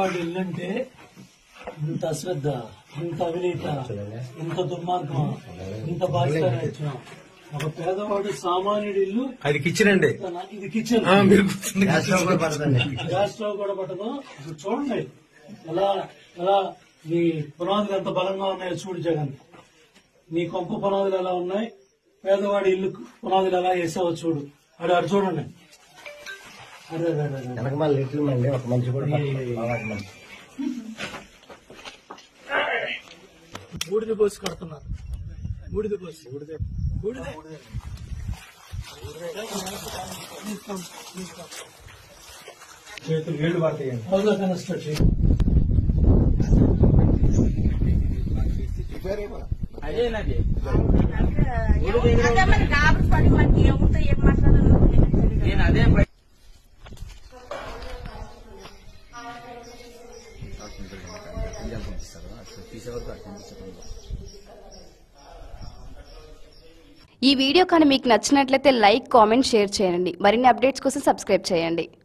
పేదవాడి ఇల్లు అంటే ఇంత అశ్రద్ధ ఇంత అవినీత ఇంత దుర్మార్గం ఇంత బాధ్యత ఒక పేదవాడు సామాన్యుడి ఇల్లు అది కిచెన్ అండి తన- ఇది కిచెన్ ఆ, మీరు కూర్చుంది గ్యాస్ స్టవ్ కూడా పట్టదు ఇప్పుడు చూడండి ఎలా ఎలా నీ పునాదులు ఎంత బలంగా ఉన్నాయో చూడు జగన్ నీ కొంప పునాదులు ఎలా ఉన్నాయి పేదవాడి ఇల్లు పునాదులు ఎలా వేసావో చూడు అడు అడు చూడండి అరే అరే అరే, అరే వెనక మళ్ళీ లిటిల్ మండి ఒక మనిషి కూడా పట్టలేదు. బాగా మనిషి. బూడిద పోసి కడుతున్నారు బూడిద పోసి బూడిద బూడిద చేతులు నీళ్లు పడతాయండి హౌస్ కన్స్ట్రక్షన్ అదేనది అదే మరి గాబరి పడి మనకి ఏముందో ఏం మాట్లాడాలో తెలియదు. నేను అదే ఈ వీడియో కానీ మీకు నచ్చినట్లయితే లైక్ కామెంట్ షేర్ చేయండి మరిన్ని అప్డేట్స్ కోసం సబ్స్క్రైబ్ చేయండి